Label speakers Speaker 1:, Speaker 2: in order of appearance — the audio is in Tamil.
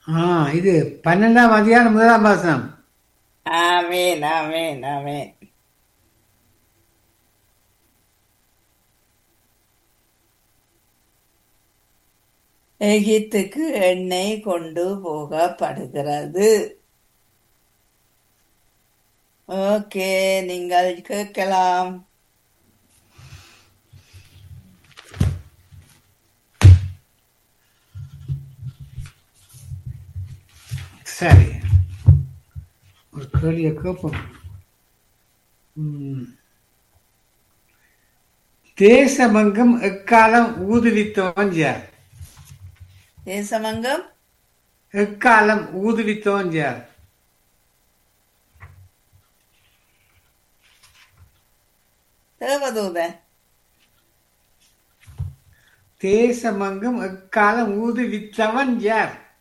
Speaker 1: ஆ இது பன்னெண்டாம் அதிகாரம் முதலாம் வசனம்
Speaker 2: ஆமேன் ஆமேன் ஆமேன் எகிப்துக்கு எண்ணெய் கொண்டு போகப்படுகிறது ஓகே நீங்கள் கேட்கலாம்
Speaker 1: சரி ஒரு கேள்வியை கேட்போம் ம். தேசமங்கம் எக்காலம் ஊதுவித்தவன் யார்
Speaker 2: தேசமங்கம்
Speaker 1: எக்காலம் ஊதுவித்தவன் யார்
Speaker 2: தேவதூதன்
Speaker 1: தேசமங்கம் எக்காலம் ஊதுவித்தவன் யார்